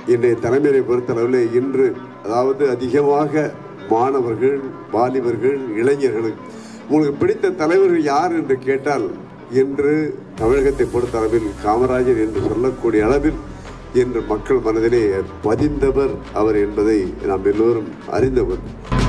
இன்றைய தலைமையை பொறுத்தளவில் இன்று அதாவது அதிகமாக மாணவர்கள் வாலிபர்கள் இளைஞர்கள் உங்களுக்கு பிடித்த தலைவர்கள் யார் என்று கேட்டால் இன்று தமிழகத்தை பொறுத்தளவில் காமராஜர் என்று சொல்லக்கூடிய அளவில் இன்று மக்கள் மனதிலே பதிந்தவர் அவர் என்பதை நாம் எல்லோரும் அறிந்தவர்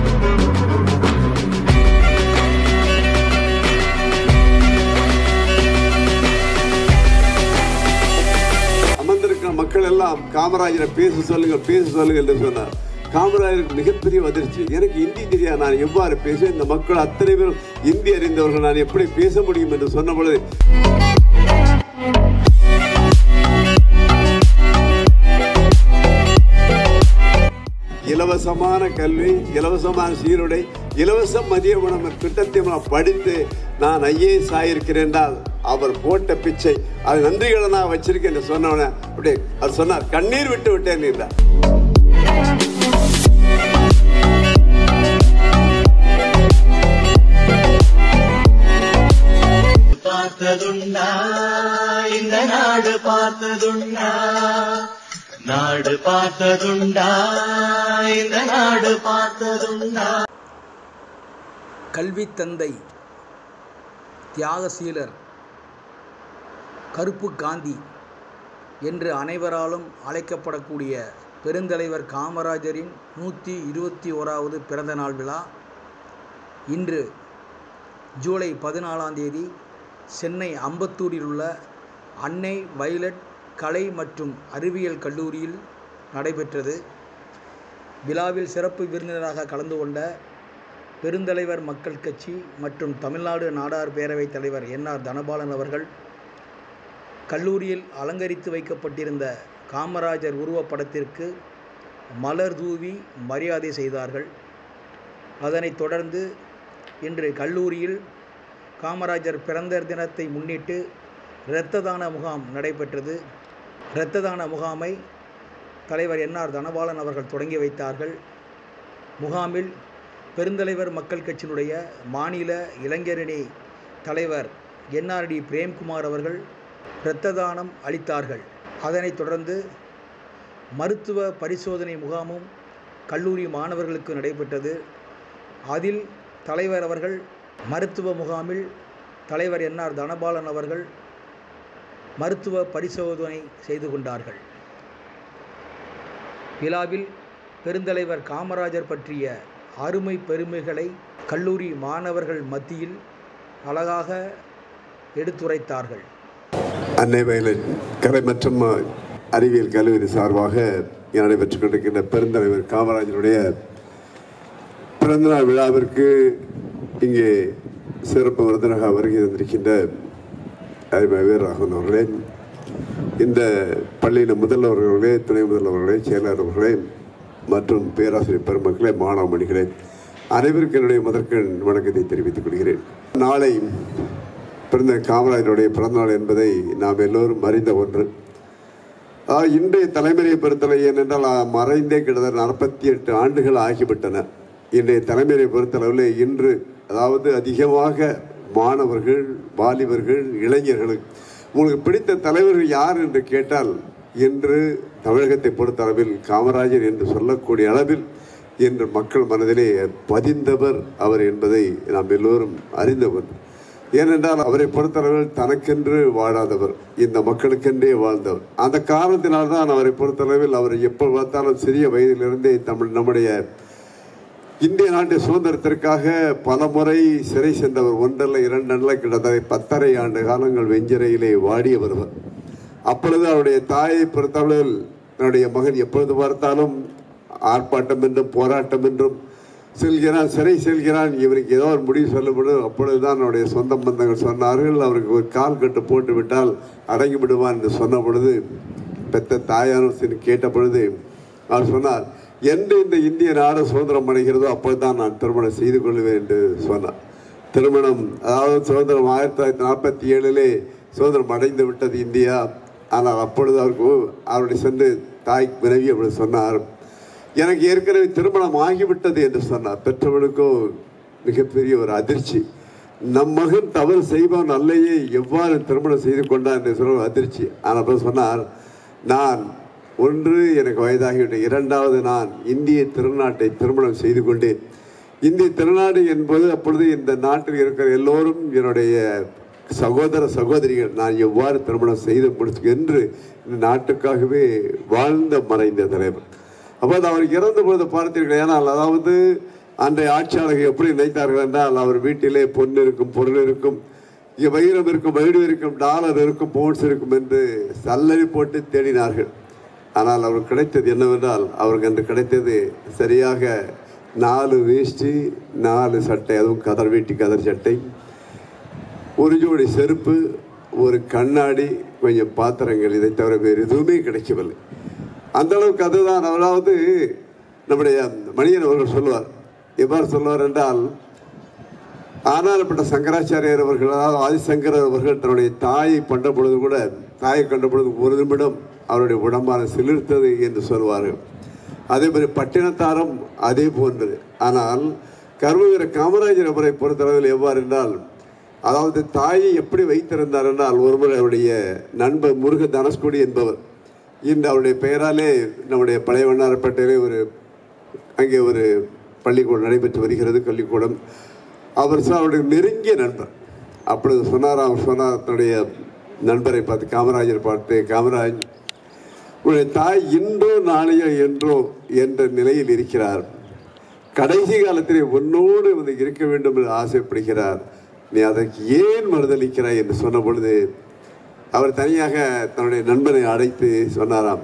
அமர்ந்திருக்கிற மக்கள் எல்லாம் காமராஜரை பேச சொல்லுங்க பேச சொல்லுங்க என்று சொன்னார் காமராஜருக்கு மிகப்பெரிய அதிர்ச்சி எனக்கு இந்தி தெரியாது நான் எவ்வாறு பேசுவேன் இந்த மக்கள் அத்தனை பேரும் இந்தி அறிந்தவர்கள் நான் எப்படி பேச முடியும் என்று சொன்ன பொழுது இலவசமான கல்வி இலவசமான சீருடை இலவச மதிய உணவு திட்டத்தை நான் படித்து நான் ஐஏஎஸ் ஆயிருக்கிறேன் என்றால் அவர் போட்ட பிச்சை அதை நன்றிகளனாக வச்சிருக்கேன் என்று சொன்னவன அப்படியே அவர் சொன்னார் கண்ணீர் விட்டு விட்டேன் என்றார் பார்த்ததுண்டா இந்த நாடு பார்த்ததுண்டா நாடு பார்த்ததுண்டா இந்த நாடு பார்த்ததுண்டா கல்வி தந்தை தியாகசீலர் கருப்பு காந்தி என்று அனைவராலும் அழைக்கப்படக்கூடிய பெருந்தலைவர் காமராஜரின் நூற்றி இருபத்தி ஓராவது பிறந்த நாள் விழா இன்று ஜூலை பதினாலாம் தேதி சென்னை அம்பத்தூரில் உள்ள அன்னை வயலட் கலை மற்றும் அறிவியல் கல்லூரியில் நடைபெற்றது விழாவில் சிறப்பு விருந்தினராக கலந்து கொண்ட பெருந்தலைவர் மக்கள் கட்சி மற்றும் தமிழ்நாடு நாடார் பேரவைத் தலைவர் என்ஆர் தனபாலன் அவர்கள் கல்லூரியில் அலங்கரித்து வைக்கப்பட்டிருந்த காமராஜர் உருவப்படத்திற்கு மலர் தூவி மரியாதை செய்தார்கள் அதனைத் தொடர்ந்து இன்று கல்லூரியில் காமராஜர் பிறந்த தினத்தை முன்னிட்டு இரத்த தான முகாம் நடைபெற்றது இரத்த தான முகாமை தலைவர் என்ஆர் தனபாலன் அவர்கள் தொடங்கி வைத்தார்கள் முகாமில் பெருந்தலைவர் மக்கள் கட்சியினுடைய மாநில இளைஞரணி தலைவர் என்ஆர்டி பிரேம்குமார் அவர்கள் இரத்த தானம் அளித்தார்கள் அதனைத் தொடர்ந்து மருத்துவ பரிசோதனை முகாமும் கல்லூரி மாணவர்களுக்கு நடைபெற்றது அதில் தலைவர் அவர்கள் மருத்துவ முகாமில் தலைவர் என்ஆர் தனபாலன் அவர்கள் மருத்துவ பரிசோதனை செய்து கொண்டார்கள் விழாவில் பெருந்தலைவர் காமராஜர் பற்றிய அருமை பெருமைகளை கல்லூரி மாணவர்கள் மத்தியில் அழகாக எடுத்துரைத்தார்கள் அன்னை வயலின் கலை மற்றும் அறிவியல் கல்லூரி சார்பாக இங்கே நடைபெற்றுக் கொண்டிருக்கின்ற பெருந்தலைவர் காமராஜருடைய பிறந்தநாள் விழாவிற்கு இங்கே சிறப்பு விருந்தினராக வருகை தந்திருக்கின்ற அருமை வீரராகவன் அவர்களே இந்த பள்ளியின் முதல்வர் அவர்களே துணை முதல்வர் அவர்களே செயலாளர் அவர்களே மற்றும் பேராசிரியர் பெருமக்களே மாணவ மணிகளே அனைவருக்கும் என்னுடைய முதற்கண் வணக்கத்தை தெரிவித்துக் கொள்கிறேன் நாளை பிறந்த காமராஜருடைய பிறந்தநாள் என்பதை நாம் எல்லோரும் அறிந்த ஒன்று ஆ, இன்றைய தலைமுறையை பொறுத்தவரை ஏனென்றால் ஆ, மறைந்தே கிட்டத்தட்ட நாற்பத்தி எட்டு ஆண்டுகள் ஆகிவிட்டன இன்றைய தலைமுறையை பொறுத்தளவில் இன்று அதாவது அதிகமாக மாணவர்கள் வாலிபர்கள் இளைஞர்கள் உங்களுக்கு பிடித்த தலைவர்கள் யார் என்று கேட்டால் இன்று தமிழகத்தை பொறுத்தளவில் காமராஜர் என்று சொல்லக்கூடிய அளவில் இன்று மக்கள் மனதிலே பதிந்தவர் அவர் என்பதை நாம் எல்லோரும் அறிந்தவர் ஏனென்றால் அவரை பொறுத்தளவில் தனக்கென்று வாழாதவர் இந்த மக்களுக்கென்றே வாழ்ந்தவர் அந்த காரணத்தினால்தான் அவரை பொறுத்தளவில் அவர் எப்போ பார்த்தாலும் சிறிய வயதிலிருந்தே தமிழ் நம்முடைய இந்திய நாட்டு சுதந்திரத்திற்காக பல முறை சிறை சென்றவர் ஒன்றல்ல இரண்டல்ல கிட்டத்தட்ட பத்தரை ஆண்டு காலங்கள் வெஞ்சிரையிலே வாடியவர் அவர். அப்பொழுது அவருடைய தாயை பொறுத்தளவில் தன்னுடைய மகன் எப்பொழுது பார்த்தாலும் ஆர்ப்பாட்டம் என்றும் போராட்டம் என்றும் செல்கிறான் சிறை செல்கிறான் இவருக்கு ஏதோ ஒரு முடிவு சொல்லப்படும் அப்பொழுதுதான் அவருடைய சொந்த பந்தங்கள் சொன்னார்கள் அவருக்கு ஒரு கால் கட்டு போட்டு விட்டால் அடங்கி விடுவான் என்று சொன்ன பொழுது பெத்த தாயாரும் கேட்ட பொழுது அவர் சொன்னார் என்று இந்த இந்திய நாடு சுதந்திரம் அடைகிறதோ அப்பொழுதுதான் நான் திருமணம் செய்து கொள்வேன் என்று சொன்னார் திருமணம் அதாவது சுதந்திரம் ஆயிரத்தி தொள்ளாயிரத்தி நாற்பத்தி ஏழிலே சுதந்திரம் அடைந்து விட்டது இந்தியா ஆனால் அப்பொழுது அவருக்கு அவருடைய சென்று தாய் வினவி அப்படி சொன்னார் எனக்கு ஏற்கனவே திருமணம் ஆகிவிட்டது என்று சொன்னார் பெற்றவனுக்கோ மிகப்பெரிய ஒரு அதிர்ச்சி நம் மகன் தவறு செய்பவன் அல்லையே எவ்வாறு திருமணம் செய்து கொண்டான் என்று சொல்ல ஒரு அதிர்ச்சி ஆனால் அப்புறம் சொன்னார் நான் ஒன்று எனக்கு வயதாகிவிட்ட இரண்டாவது நான் இந்திய திருநாட்டை திருமணம் செய்து கொண்டேன் இந்திய திருநாடு என்பது அப்பொழுது இந்த நாட்டில் இருக்கிற எல்லோரும் என்னுடைய சகோதர சகோதரிகள் நான் எவ்வாறு திருமணம் செய்து முடிச்சு என்று இந்த நாட்டுக்காகவே வாழ்ந்த மறைந்த தலைவர் அப்போது அவர் இறந்த பொழுது பார்த்தீர்கள் ஏனால் அதாவது அன்றைய ஆட்சியாளர்கள் எப்படி நினைத்தார்கள் என்றால் அவர் வீட்டிலே பொன் இருக்கும் பொருள் இருக்கும் இங்கே வைரம் இருக்கும் வைடு இருக்கும் டாலர் இருக்கும் பவுன்ஸ் இருக்கும் என்று சல்லறி போட்டு தேடினார்கள் ஆனால் அவருக்கு கிடைத்தது என்னவென்றால் அவருக்கு அன்று கிடைத்தது சரியாக நாலு வேஷ்டி நாலு சட்டை அதுவும் கதர் வேட்டி கதர் சட்டை ஒரு ஜோடி செருப்பு ஒரு கண்ணாடி கொஞ்சம் பாத்திரங்கள் இதை தவிர வேறு எதுவுமே கிடைக்கவில்லை அந்த அளவுக்கு அதுதான் அதாவது நம்முடைய மணியன் அவர்கள் சொல்லுவார் எவ்வாறு சொல்லுவார் என்றால் ஆனால்பட்ட சங்கராச்சாரியர் அவர்கள் அதாவது ஆதிசங்கரர் அவர்கள் தன்னுடைய தாயை கண்ட பொழுது கூட தாயை கண்ட பொழுது ஒரு நிமிடம் அவருடைய உடம்பான சிலிர்த்தது என்று சொல்வார்கள் அதே மாதிரி பட்டினத்தாரும் அதே போன்றது ஆனால் கர்மவீர காமராஜர் அவரை பொறுத்தளவில் எவ்வாறு என்றால் அதாவது தாயை எப்படி வைத்திருந்தார் என்றால் ஒருமுறை அவருடைய நண்பர் முருக தனஸ்கொடி என்பவர் இன்று அவருடைய பெயராலே நம்முடைய பழைய வண்ணாரப்பேட்டையிலே ஒரு அங்கே ஒரு பள்ளிக்கூடம் நடைபெற்று வருகிறது கல்விக்கூடம் அவர் சொ- அவருடைய நெருங்கிய நண்பர் அப்பொழுது சொன்னார் அவர் சொன்னார் தன்னுடைய நண்பரை பார்த்து காமராஜர் பார்த்து காமராஜ் உன்னுடைய தாய் இன்றோ நாளையோ என்றோ என்ற நிலையில் இருக்கிறார் கடைசி காலத்திலே உன்னோடு வந்து இருக்க வேண்டும் என்று ஆசைப்படுகிறார் நீ அதற்கு ஏன் மறுதளிக்கிறாய் என்று சொன்ன பொழுது அவர் தனியாக தன்னுடைய நண்பனை அழைத்து சொன்னாராம்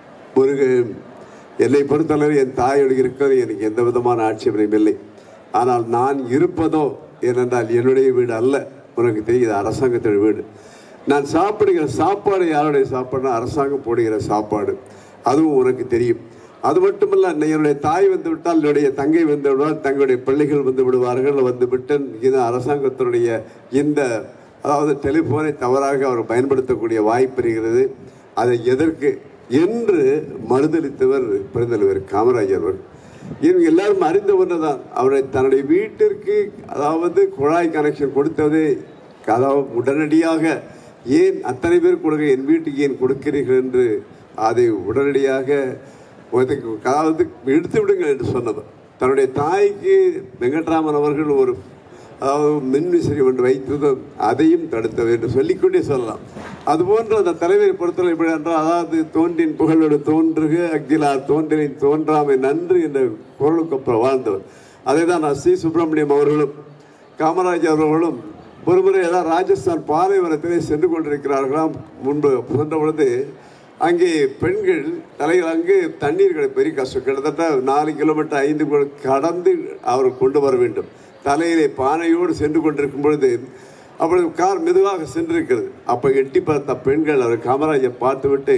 முருகன் என்னை பொறுத்தளவு என் தாயோடு இருக்கிறது எனக்கு எந்த விதமான ஆட்சேபனையும் இல்லை ஆனால் நான் இருப்பதோ ஏனென்றால் என்னுடைய வீடு அல்ல உனக்கு தெரியுது அரசாங்கத்தின் வீடு நான் சாப்பிடுகிற சாப்பாடு யாருடைய சாப்பாடுனா அரசாங்கம் போடுகிற சாப்பாடு அதுவும் உனக்கு தெரியும் அது மட்டுமல்ல என்னுடைய தாய் வந்து விட்டால் என்னுடைய தங்கை வந்து விடுவார் தங்களுடைய பிள்ளைகள் வந்து விடுவார்கள் வந்து விட்டு இது அரசாங்கத்தினுடைய இந்த அதாவது டெலிஃபோனை தவறாக அவர் பயன்படுத்தக்கூடிய வாய்ப்பு இருக்கிறது அதை எதற்கு என்று மறுதளித்தவர் பெருந்தலைவர் காமராஜர் அவர்கள் இவங்க எல்லாரும் அறிந்த ஒன்றுதான் அவரை தன்னுடைய வீட்டிற்கு அதாவது குழாய் கனெக்ஷன் கொடுத்தது அதாவது உடனடியாக ஏன் அத்தனை பேர் கொடுக்க என் வீட்டுக்கு ஏன் கொடுக்கிறீர்கள் என்று அதை உடனடியாக ஒதுக்கு- அதாவது எடுத்து விடுங்கள் என்று சொன்னவர் தன்னுடைய தாய்க்கு வெங்கட்ராமன் அவர்கள் ஒரு அதாவது மின்விசிறி ஒன்று வைத்ததும் அதையும் தடுத்தவர் என்று சொல்லிக்கொண்டே சொல்லலாம் அதுபோன்று அந்த தலைவரை பொறுத்தவரை எப்படி என்றால் அதாவது தோன்றின் புகழோடு தோன்றுக அக்கிலார் தோன்றினின் தோன்றாமை நன்று என்ற குரலுக்கு அப்புறம் வாழ்ந்தவர் அதை தான் நான் சி சுப்பிரமணியம் அவர்களும் காமராஜர் அவர்களும் ஒருமுறை ஏதாவது ராஜஸ்தான் பாலைவனத்திலே சென்று கொண்டிருக்கிறார்களாம் முன்பு சென்ற பொழுது அங்கே பெண்கள் தலையில் அங்கு தண்ணீர் கிடை பெரிய கஷ்டம் கிட்டத்தட்ட நாலு கிலோமீட்டர் ஐந்து கிலோ- கடந்து அவர் கொண்டு வர வேண்டும் தலையிலே பானையோடு சென்று கொண்டிருக்கும் பொழுது அப்பொழுது கார் மெதுவாக சென்றிருக்கிறது அப்போ எட்டி பார்த்த பெண்கள் அவர் காமராஜர் பார்த்துவிட்டு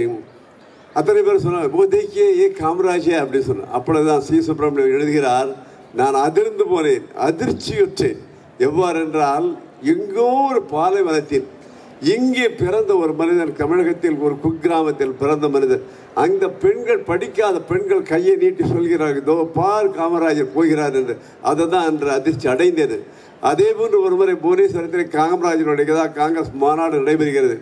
அத்தனை பேர் சொன்னாங்க ஓ தேக்கியே ஏ காமராஜே அப்படின்னு சொன்னார் அப்பொழுதுதான் சி சுப்பிரமணியம் எழுதுகிறார் நான் அதிர்ந்து போனேன் அதிர்ச்சியுற்றேன் எவ்வாறு என்றால் எங்கோ ஒரு பாலைவனத்தில் இங்கே பிறந்த ஒரு மனிதன் தமிழகத்தில் ஒரு குக்கிராமத்தில் பிறந்த மனிதன் அந்த பெண்கள் படிக்காத பெண்கள் கையை நீட்டி சொல்கிறார்கள் இதோ பார் காமராஜர் போகிறார் என்று அதை தான் அன்று அதிர்ச்சி அடைந்தது அதே போன்று ஒருமுறை புவனேஸ்வரத்தில் காமராஜருடைய தான் காங்கிரஸ் மாநாடு நடைபெறுகிறது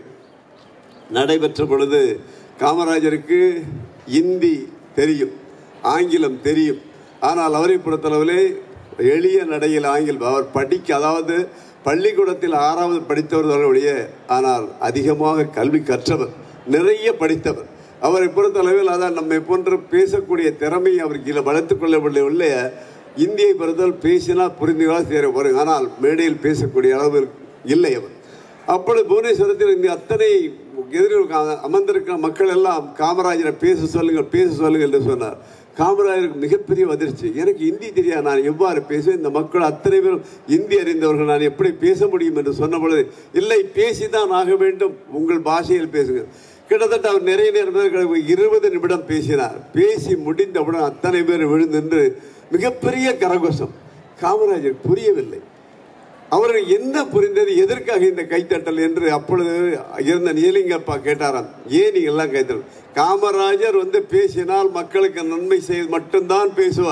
நடைபெற்ற பொழுது காமராஜருக்கு இந்தி தெரியும் ஆங்கிலம் தெரியும் ஆனால் அவரை பொறுத்தளவிலே எளிய நடையில் ஆங்கிலம் அவர் படிக்க அதாவது பள்ளிக்கூடத்தில் ஆறாவது படித்தவர்களுடைய ஆனால் அதிகமாக கல்வி கற்றவர் நிறைய படித்தவர் அவரை பொறுத்தளவில் அதான் நம்மை போன்று பேசக்கூடிய திறமை அவருக்கு இல்லை வளர்த்துக் கொள்ளவில்லை உள்ளே இந்தியை பொறுத்தவரை பேசினால் புரிந்துகளால் சேர வரும் ஆனால் மேடையில் பேசக்கூடிய அளவில் இல்லை அவர் அப்பொழுது புவனேஸ்வரத்தில் இங்கு அத்தனை எதிரில் உட்கா- அமர்ந்திருக்கிற மக்கள் எல்லாம் காமராஜரை பேச சொல்லுங்கள் பேச சொல்லுங்கள் என்று சொன்னார் காமராஜருக்கு மிகப்பெரிய அதிர்ச்சி எனக்கு இந்தி தெரியாது நான் எவ்வாறு பேசுவேன் இந்த மக்கள் அத்தனை பேரும் இந்தி அறிந்தவர்கள் நான் எப்படி பேச முடியும் என்று சொன்ன பொழுது இல்லை பேசிதான் ஆக வேண்டும் உங்கள் பாஷையில் பேசுங்க கிட்டத்தட்ட அவர் நிறைய நேரம் இருபது நிமிடம் பேசினார் பேசி முடிந்தவுடன் அத்தனை பேர் விழுந்து மிகப்பெரிய கரகோஷம் காமராஜர் புரியவில்லை அவர்கள் என்ன புரிந்தது எதற்காக இந்த கைத்தட்டல் என்று அப்பொழுது இருந்த நீலிங்கப்பா கேட்டாராம் ஏன் நீங்க எல்லாம் கைத்தட்டல் காமராஜர் வந்து பேசினால் மக்களுக்கு நன்மை செய்து மட்டும்தான் பேசுவார்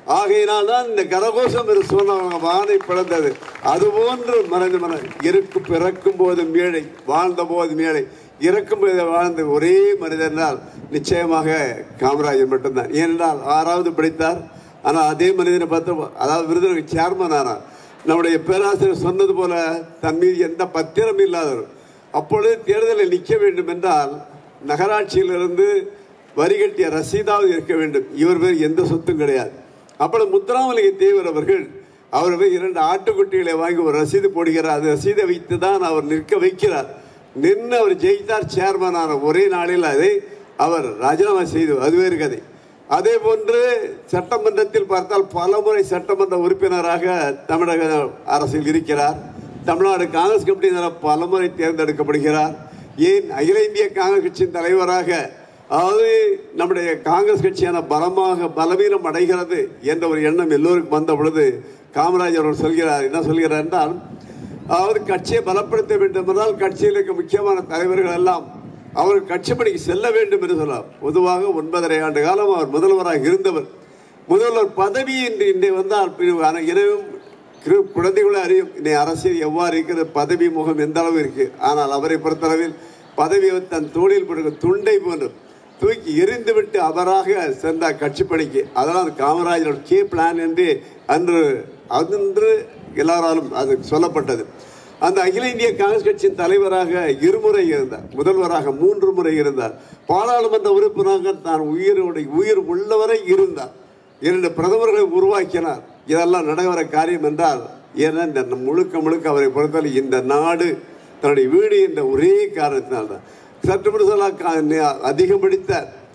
ஆகையினால் தான் இந்த கரகோஷம் என்று சொன்னவங்க வானை பிளந்தது அதுபோன்று மறைந்து மன இருக்கு பிறக்கும் போது மேடை வாழ்ந்த போது மேடை இறக்கும் போது வாழ்ந்த ஒரே மனிதனால் நிச்சயமாக காமராஜர் மட்டும்தான் ஏனென்றால் ஆறாவது படித்தார் ஆனால் அதே மனிதனை பார்த்து அதாவது விருதுநகர் சேர்மன் ஆனார் நம்முடைய பேராசிரியர் சொன்னது போல தன் மீது எந்த பத்திரம் இல்லாதவர் அப்பொழுது தேர்தலில் நிற்க வேண்டும் என்றால் நகராட்சியிலிருந்து வரி கட்டிய ரசீதாவது இருக்க வேண்டும் இவர் பேர் எந்த சொத்தும் கிடையாது அப்பொழுது முத்துராமலிங்க தேவர் அவர்கள் அவர் போய் இரண்டு ஆட்டுக்குட்டிகளை வாங்கி ஒரு ரசீது போடுகிறார் அந்த ரசீதை வைத்து தான் அவர் நிற்க வைக்கிறார் நின்று அவர் ஜெயித்தார் சேர்மன் ஆன ஒரே நாளில் அதை அவர் ராஜினாமா செய்து அது வேறு கதை அதே போன்று சட்டமன்றத்தில் பார்த்தால் பலமுறை சட்டமன்ற உறுப்பினராக தமிழக அரசில் இருக்கிறார் தமிழ்நாடு காங்கிரஸ் கமிட்டியினர் பலமுறை தேர்ந்தெடுக்கப்படுகிறார் ஏன் அகில இந்திய காங்கிரஸ் கட்சியின் தலைவராக அதாவது நம்முடைய காங்கிரஸ் கட்சியான பலமாக பலவீனம் அடைகிறது என்ற ஒரு எண்ணம் எல்லோருக்கும் வந்த பொழுது காமராஜர் அவர்கள் சொல்கிறார் என்ன சொல்கிறார் என்றால் அதாவது கட்சியை பலப்படுத்த வேண்டும் என்றால் கட்சியில் இருக்க முக்கியமான தலைவர்கள் எல்லாம் அவர் கட்சி பணிக்கு செல்ல வேண்டும் என்று சொல்லலாம் பொதுவாக ஒன்பதரை ஆண்டு காலம் அவர் முதல்வராக இருந்தவர் முதல்வர் பதவி என்று இன்றைய வந்தால் பிரிவு ஆனால் இரவும் கிரு- குழந்தைகளை அறியும் இன்னைய அரசியல் எவ்வாறு இருக்கிறது பதவி முகம் எந்த அளவு இருக்கு ஆனால் அவரை பொறுத்தளவில் பதவியை தன் தோளில் படுக்க துண்டை போன்று தூக்கி எரிந்துவிட்டு அவராக சென்றார் கட்சி பணிக்கு அதனால் காமராஜரோட கே பிளான் என்று அன்று அன்று எல்லாராலும் அது சொல்லப்பட்டது அந்த அகில இந்திய காங்கிரஸ் கட்சியின் தலைவராக இருமுறை இருந்தார் முதல்வராக மூன்று முறை இருந்தார் பாராளுமன்ற உறுப்பினராக தான் உயிரோடு உயிர் உள்ளவரை இருந்தார் இரண்டு பிரதமர்களை உருவாக்கினார் இதெல்லாம் நடைபெற காரியம் என்றால் ஏன்னா இந்த முழுக்க முழுக்க அவரை பொறுத்தவரை இந்த நாடு தன்னுடைய வீடு என்ற ஒரே காரணத்தினால்தான் சற்று முழுசலாக அதிகம் படித்த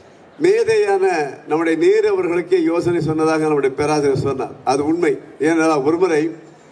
மேதையான நம்முடைய நேரு அவர்களுக்கே யோசனை சொன்னதாக நம்முடைய பேராசிரியர் சொன்னார் அது உண்மை ஏனென்றால் ஒருமுறை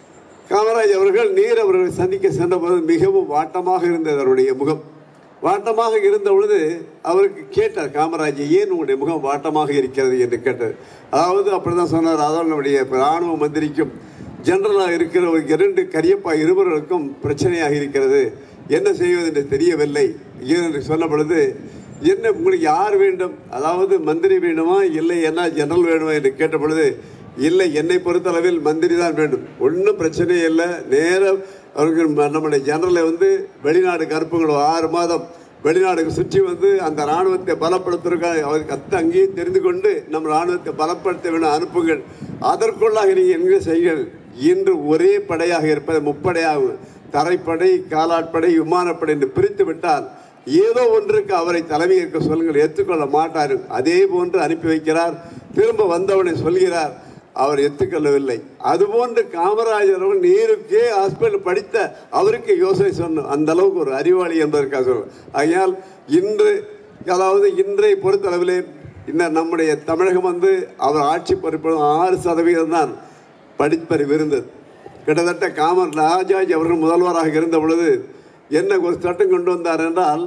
காமராஜ் அவர்கள் நேரு அவர்களை சந்திக்க சென்றபோது மிகவும் வாட்டமாக இருந்தது அவருடைய முகம் வாட்டமாக இருந்த பொழுது அவருக்கு கேட்டார் காமராஜ் ஏன் உங்களுடைய முகம் வாட்டமாக இருக்கிறது என்று கேட்டார் அதாவது அப்படிதான் சொன்னார் அதாவது நம்முடைய ராணுவ மந்திரிக்கும் ஜெனரலாக இருக்கிற ஒரு இரண்டு கரியப்பா இருவர்களுக்கும் பிரச்சனையாக இருக்கிறது என்ன செய்வது என்று தெரியவில்லை என்று சொன்ன பொழுது என்ன உங்களுக்கு யார் வேண்டும் அதாவது மந்திரி வேணுமா இல்லை என்ன ஜெனரல் வேணுமா என்று கேட்ட பொழுது இல்லை என்னை பொறுத்தளவில் மந்திரி தான் வேண்டும் ஒன்றும் பிரச்சனையே இல்லை நேரம் அவர்கள் ம- நம்முடைய ஜெனரலை வந்து வெளிநாடுக்கு அனுப்புங்களோ ஆறு மாதம் வெளிநாடுக்கு சுற்றி வந்து அந்த ராணுவத்தை பலப்படுத்துறதுக்காக அவருக்கு அத்த அங்கேயும் தெரிந்து கொண்டு நம் ராணுவத்தை பலப்படுத்த வேண்டும் அனுப்புங்கள் அதற்குள்ளாக நீங்கள் என்ன செய்யுங்கள் இன்று ஒரே படையாக இருப்பது முப்படையாகும் தரைப்படை காலாட்படை விமானப்படை என்று பிரித்து விட்டால் ஏதோ ஒன்றுக்கு அவரை தலைமை ஏற்க சொல்லுங்கள் ஏற்றுக்கொள்ள மாட்டார் அதே போன்று அனுப்பி வைக்கிறார் திரும்ப வந்தவனை சொல்கிறார் அவர் ஏற்றுக்கொள்ளவில்லை அதுபோன்று காமராஜர் அவர்கள் நேருக்கே ஹாஸ்பிட்டல் படித்த அவருக்கு யோசனை சொன்னோம் அந்த அளவுக்கு ஒரு அறிவாளி என்பதற்காக சொல்லுவோம் ஆகையால் இன்று அதாவது இன்றை பொறுத்தளவிலே இந்த நம்முடைய தமிழகம் வந்து அவர் ஆட்சி பொறுப்பு ஆறு சதவீதம் தான் படிப்பறிவு இருந்தது கிட்டத்தட்ட காமர் ராஜாஜி அவர்கள் முதல்வராக இருந்த பொழுது என்ன ஒரு சட்டம் கொண்டு வந்தார் என்றால்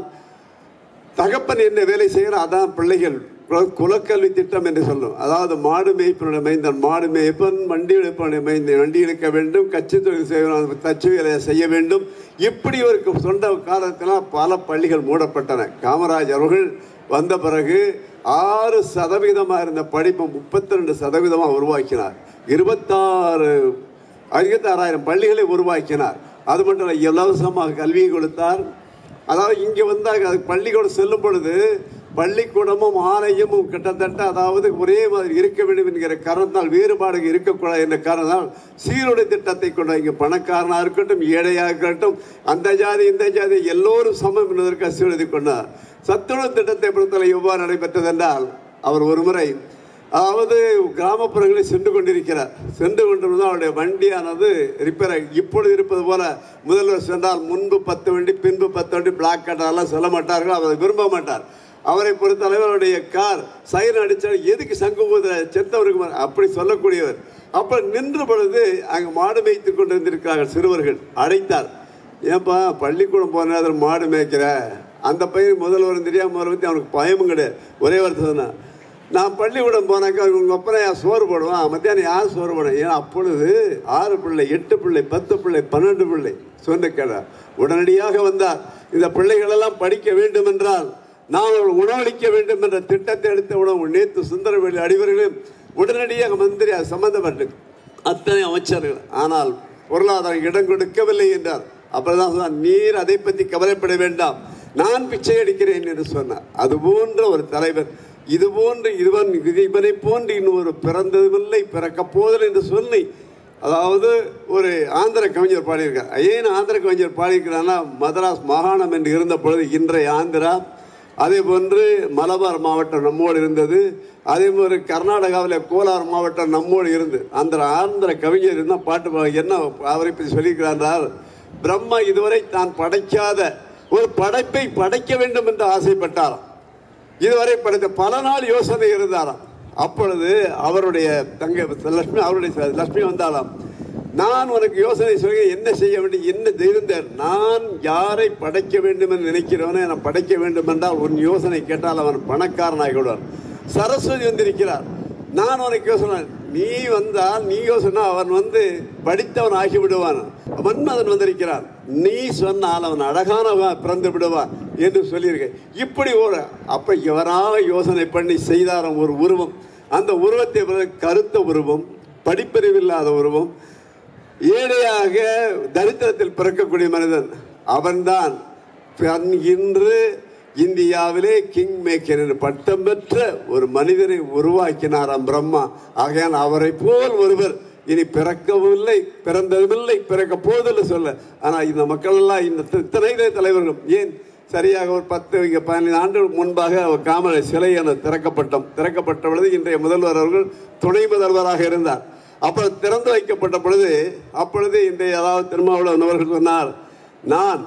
தகப்பன் என்ன வேலை செய்யணும் அதான் பிள்ளைகள் குல- குலக்கல்வி திட்டம் என்று சொல்லும் அதாவது மாடு மேய்ப்பனுடைய மைந்தன் மாடு மேய்ப்பன் வண்டி இழுப்பனுடைய மைந்தன் வண்டி இழுக்க வேண்டும் கட்சி தொழில் செய்ய தச்சு வேலையை செய்ய வேண்டும் இப்படி ஒரு சொந்த காலத்தில் பல பள்ளிகள் மூடப்பட்டன காமராஜ் அவர்கள் வந்த பிறகு ஆறு சதவீதமாக இருந்த படிப்பை முப்பத்தி ரெண்டு சதவீதமாக உருவாக்கினார் இருபத்தாறு ஐம்பத்தாறாயிரம் பள்ளிகளை உருவாக்கினார் அது மட்டும் இல்லை இலவசமாக கல்வியை கொடுத்தார் அதாவது இங்கே வந்தாங்க அது பள்ளிக்கூடம் செல்லும் பொழுது பள்ளிக்கூடமும் ஆலயமும் கிட்டத்தட்ட அதாவது ஒரே மாதிரி இருக்க வேண்டும் என்கிற காரணத்தால் வேறுபாடு இருக்கக்கூடாது என்ற காரணத்தால் சீருடை திட்டத்தை கொண்டு இங்கே பணக்காரனாக இருக்கட்டும் ஏழையாக இருக்கட்டும் அந்த ஜாதி இந்த ஜாதி எல்லோரும் சமம் என்பதற்கு சீருடை கொண்டார் சத்துணவு திட்டத்தை பொறுத்தவரை எவ்வாறு நடைபெற்றது என்றால் அவர் ஒருமுறை அதாவது கிராமப்புறங்களில் சென்று கொண்டிருக்கிறார் சென்று கொண்டிருந்தால் அவருடைய வண்டியானது ரிப்பேர் ஆகி இப்பொழுது இருப்பது போல முதல்வர் சென்றால் முன்பு பத்து வண்டி பின்பு பத்து வண்டி பிளாக் கட்டரெல்லாம் சொல்ல மாட்டார்கள் அவர் விரும்ப மாட்டார் அவரை பொறுத்தளவு அவருடைய கார் சைரன் அடித்தால் எதுக்கு சங்கு ஊதுற செத்தவருக்கு ம- அப்படி சொல்லக்கூடியவர் அப்ப நின்ற பொழுது அங்கு மாடு மேய்த்து கொண்டிருந்திருக்கிறார்கள் சிறுவர்கள் அழைத்தார் ஏன்பா பள்ளிக்கூடம் போன நேரத்தில் மாடு மேய்க்கிற அந்த பையன் முதல்வர் தெரியாம முதல்வர் பற்றி அவனுக்கு பயமும் கிடையாது ஒரே வார்த்தை சொன்னான் நான் பள்ளிக்கூடம் போனாக்கா உங்க அப்பனை யார் சோறு போடுவான் மத்தியானம் யார் சோறு போடுவேன் ஏன்னா அப்பொழுது ஆறு பிள்ளை எட்டு பிள்ளை பத்து பிள்ளை பன்னெண்டு பிள்ளை சொன்ன கேட்டார் உடனடியாக வந்தார் இந்த பிள்ளைகள் எல்லாம் படிக்க வேண்டும் என்றால் நாம் அவர்கள் உணவளிக்க வேண்டும் என்ற திட்டத்தை எடுத்த உணவு நேற்று சுந்தரவேலி அடிவர்களும் உடனடியாக மந்திரி அது சம்பந்தப்பட்டு அத்தனை அமைச்சர்கள் ஆனால் பொருளாதாரம் இடம் கொடுக்கவில்லை என்றார் அப்பதான் சொன்னார் நீர் அதை பற்றி கவலைப்பட வேண்டாம் நான் பிச்சை அடிக்கிறேன் என்று சொன்னார் அது போன்ற ஒரு தலைவர் இது போன்று இவன் இது- இவனை போன்று இன்னொரு பிறந்ததுமில்லை பிறக்கப் போதல் என்று சொல்லி அதாவது ஒரு ஆந்திர கவிஞர் பாடியிருக்கார் ஏன் ஆந்திர கவிஞர் பாடியிருக்கிறார்னா மதராஸ் மாகாணம் என்று இருந்த பொழுது இன்றைய ஆந்திரா அதே போன்று மலபார் மாவட்டம் நம்மோடு இருந்தது அதே போன்று கர்நாடகாவில் கோலார் மாவட்டம் நம்மோடு இருந்து அந்த ஆந்திர கவிஞர் இருந்தால் பாட்டு பா- என்ன அவரை பற்றி சொல்லியிருக்கிறார் பிரம்மா இதுவரை தான் படைக்காத ஒரு படைப்பை படைக்க வேண்டும் என்று ஆசைப்பட்டாராம் இதுவரை படைத்த பல நாள் யோசனை இருந்தாராம் அப்பொழுது அவருடைய தங்க லட்சுமி அவருடைய லட்சுமி வந்தாலாம் நான் உனக்கு யோசனை சொல்லி என்ன செய்ய வேண்டும் என்ன இருந்தேன் நான் யாரை படைக்க வேண்டும் என்று நினைக்கிறவனே நான் படைக்க வேண்டும் என்றால் உன் யோசனை கேட்டால் அவன் பணக்காரனாகி விடுவான் சரஸ்வதி வந்திருக்கிறார் நான் உனக்கு யோசனை நீ வந்தால் நீ யோசனை அவன் வந்து படித்தவன் ஆகி விடுவான் மன்மதன் வந்திருக்கிறான் நீ சொன்னால் அவன் அழகானவன் பிறந்து விடுவான் என்று சொல்லியிருக்கேன் இப்படி ஒரு அப்ப இவராக யோசனை பண்ணி செய்தாராம் ஒரு உருவம் அந்த உருவத்தை பிறகு கருத்த உருவம் படிப்பறிவில்லாத உருவம் ஏழையாக தரித்திரத்தில் பிறக்கக்கூடிய மனிதன் அவன்தான் தன் இன்று இந்தியாவிலே கிங் மேக்கர் என்று பட்டம் பெற்ற ஒரு மனிதனை உருவாக்கினாராம் பிரம்மா ஆகையால் அவரை போல் ஒருவர் இனி பிறக்கவும் இல்லை பிறந்ததுமில்லை பிறக்க போதில்லை சொல்ல ஆனால் இந்த மக்கள் எல்லாம் இந்த இத்தனை தலைவர்களும் ஏன் சரியாக ஒரு பத்து இங்க பதினைந்து ஆண்டுகள் முன்பாக அவர் காமரை சிலை என திறக்கப்பட்டோம் திறக்கப்பட்ட பொழுது இன்றைய முதல்வர் அவர்கள் துணை முதல்வராக இருந்தார் அப்புறம் திறந்து வைக்கப்பட்ட பொழுது அப்பொழுது இன்றைய அதாவது திருமாவளவன் அவர்கள் சொன்னார் நான்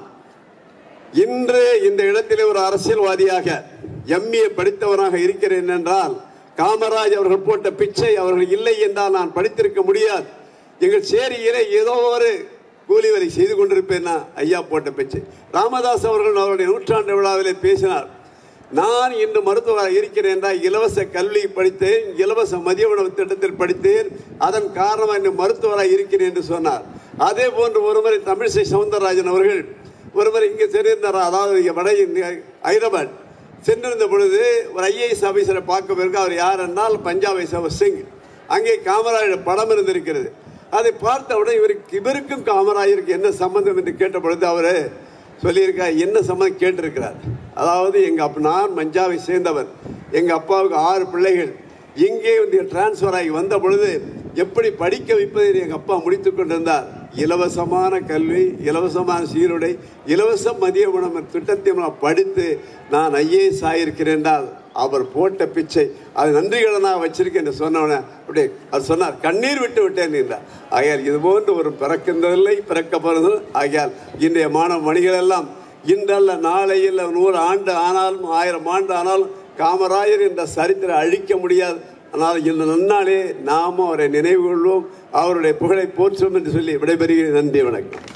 இன்று இந்த இடத்திலே ஒரு அரசியல்வாதியாக எம்ஏ படித்தவனாக இருக்கிறேன் என்றால் காமராஜ் அவர்கள் போட்ட பிச்சை அவர்கள் இல்லை என்றால் நான் படித்திருக்க முடியாது எங்கள் சேரியிலே ஏதோ ஒரு கூலி வேலை செய்து கொண்டிருப்பேன் நான் ஐயா போட்ட பிச்சை ராமதாஸ் அவர்கள் அவருடைய நூற்றாண்டு விழாவிலே பேசினார் நான் இன்று மருத்துவராக இருக்கிறேன் என்றால் இலவச கல்வி படித்தேன் இலவச மதிய உணவு திட்டத்தில் படித்தேன் அதன் காரணமாக இன்று மருத்துவராக இருக்கிறேன் என்று சொன்னார் அதே போன்று ஒருமுறை தமிழிசை சவுந்தரராஜன் அவர்கள் ஒருவர் இங்கே சென்றிருந்தார் அதாவது இங்கே வட இந்தியா ஹைதராபாத் சென்றிருந்த பொழுது ஒரு ஐஏஎஸ் ஆபீசரை பார்க்க பிறகு அவர் யார் என்றால் பஞ்சாப் சவர் சிங் அங்கே காமராஜர் படம் இருந்திருக்கிறது அதை பார்த்தவுடன் இவருக்கு இவருக்கும் காமராஜருக்கு என்ன சம்பந்தம் என்று கேட்ட பொழுது அவர் சொல்லியிருக்கார் என்ன சம்பந்தம் கேட்டிருக்கிறார் அதாவது எங்க அப்பா நான் மஞ்சாவை சேர்ந்தவன் எங்க அப்பாவுக்கு ஆறு பிள்ளைகள் இங்கே வந்து டிரான்ஸ்ஃபர் ஆகி வந்த பொழுது எப்படி படிக்க வைப்பதை எங்கள் அப்பா முடித்து கொண்டிருந்தார் இலவசமான கல்வி இலவசமான சீருடை இலவச மதிய உணவு திட்டத்தை நான் படித்து நான் ஐஏஎஸ் ஆகியிருக்கிறேன் என்றால் அவர் போட்ட பிச்சை அது நன்றிகடனாக வச்சிருக்கேன் என்று சொன்னவன அப்படியே அவர் சொன்னார் கண்ணீர் விட்டு விட்டேன் என்றார் ஆகையால் இது போன்று ஒரு பிறக்கின்றதில்லை பிறக்கப்படுறது ஆகையால் இன்றைய மாணவ மணிகள் எல்லாம் இன்றல்ல நாளை இல்லை நூறு ஆண்டு ஆனாலும் ஆயிரம் ஆண்டு ஆனாலும் காமராஜர் என்ற சரித்திரம் அழிக்க முடியாது ஆனால் இந்த நன்னாளே நாமும் அவரை நினைவு கொள்வோம் அவருடைய புகழை போற்றுவோம் என்று சொல்லி விடைபெறுகிறேன் நன்றி வணக்கம்